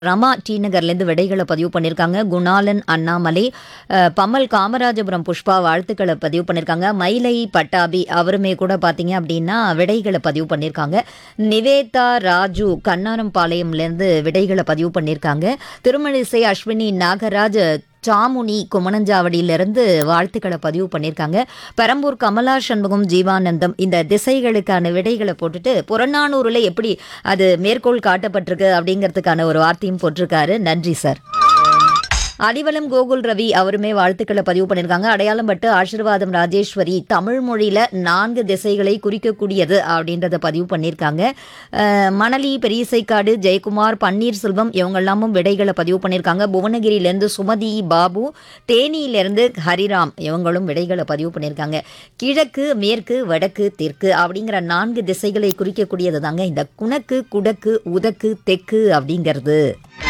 Rama D நகர்லேருந்து விடைகளை பதிவு பண்ணியிருக்காங்க குணாலன் அண்ணாமலை அஹ், பம்மல் காமராஜபுரம் புஷ்பா வாழ்த்துக்களை பதிவு பண்ணியிருக்காங்க மயிலை பட்டாபி அவருமே கூட பார்த்தீங்க அப்படின்னா விடைகளை பதிவு பண்ணியிருக்காங்க நிவேதா ராஜு கண்ணாரம்பாளையம்லேருந்து விடைகளை பதிவு பண்ணியிருக்காங்க திருமழிசை அஸ்வினி நாகராஜ் சாமுனி குமணஞ்சாவடியிலிருந்து வாழ்த்துக்களை பதிவு பண்ணியிருக்காங்க பெரம்பூர் கமலா சண்முகம் ஜீவானந்தம் இந்த திசைகளுக்கான விடைகளை போட்டுட்டு புறநானூரில் எப்படி அது மேற்கோள் காட்டப்பட்டிருக்கு அப்படிங்கிறதுக்கான ஒரு வார்த்தையும் போட்டிருக்காரு நன்றி சார் அடிவலம் கோகுல் ரவி அவருமே வாழ்த்துக்களை பதிவு பண்ணியிருக்காங்க அடையாளம் பட்டு ஆசீர்வாதம் ராஜேஸ்வரி தமிழ் மொழியில நான்கு திசைகளை குறிக்கக்கூடியது அப்படின்றத பதிவு பண்ணியிருக்காங்க அஹ், மணலி பெரியசைக்காடு ஜெயக்குமார் பன்னீர்செல்வம் இவங்க எல்லாமும் விடைகளை பதிவு பண்ணியிருக்காங்க புவனகிரியிலேருந்து சுமதி பாபு தேனியிலேருந்து ஹரிராம் இவங்களும் விடைகளை பதிவு பண்ணியிருக்காங்க கிழக்கு மேற்கு வடக்கு தெற்கு அப்படிங்கிற நான்கு திசைகளை குறிக்கக்கூடியது தாங்க இந்த குணக்கு குடக்கு உதக்கு தெற்கு அப்படிங்கிறது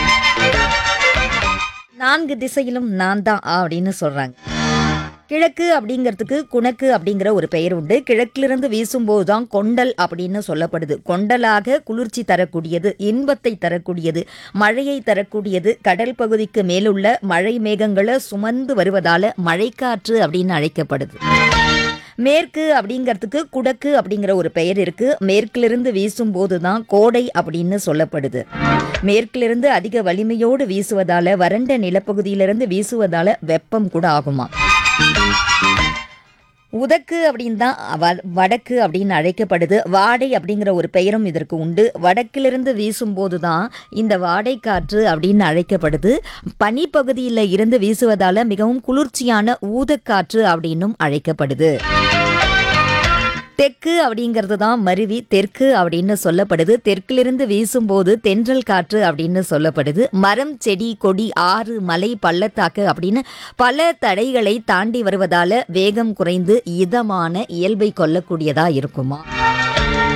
நான்கு திசையிலும் நான் தான் அப்படின்னு சொல்றாங்க கிழக்கு அப்படிங்கிறதுக்கு குணக்கு அப்படிங்கிற ஒரு பெயர் உண்டு கிழக்கிலிருந்து வீசும்போது தான் கொண்டல் அப்படின்னு சொல்லப்படுது கொண்டலாக குளிர்ச்சி தரக்கூடியது இன்பத்தை தரக்கூடியது மழையை தரக்கூடியது கடல் பகுதிக்கு மேலுள்ள மழை மேகங்களை சுமந்து வருவதால மழைக்காற்று அப்படின்னு அழைக்கப்படுது மேற்கு அப்படிங்கிறதுக்கு குடக்கு அப்படிங்கிற ஒரு பெயர் இருக்கு மேற்கிலிருந்து வீசும்போது தான் கோடை அப்படின்னு சொல்லப்படுது மேற்கிலிருந்து அதிக வலிமையோடு வீசுவதால வறண்ட நிலப்பகுதியிலிருந்து வீசுவதால வெப்பம் கூட ஆகுமா உதக்கு அப்படின்னு தான் வ- வடக்கு அப்படின்னு அழைக்கப்படுது வாடை அப்படிங்கிற ஒரு பெயரும் இதற்கு உண்டு வடக்கிலிருந்து வீசும்போது தான் இந்த வாடை காற்று அப்படின்னு அழைக்கப்படுது பனிப்பகுதியில் இருந்து வீசுவதால மிகவும் குளிர்ச்சியான ஊதக்காற்று அப்படின்னும் அழைக்கப்படுது தெற்கு அப்படிங்கிறது தான் மருவி தெற்கு அப்படின்னு சொல்லப்படுது தெற்கிலிருந்து வீசும்போது தென்றல் காற்று அப்படின்னு சொல்லப்படுது மரம் செடி கொடி ஆறு மலை பள்ளத்தாக்கு அப்படின்னு பல தடைகளை தாண்டி வருவதால வேகம் குறைந்து இதமான இயல்பை கொள்ளக்கூடியதா இருக்குமா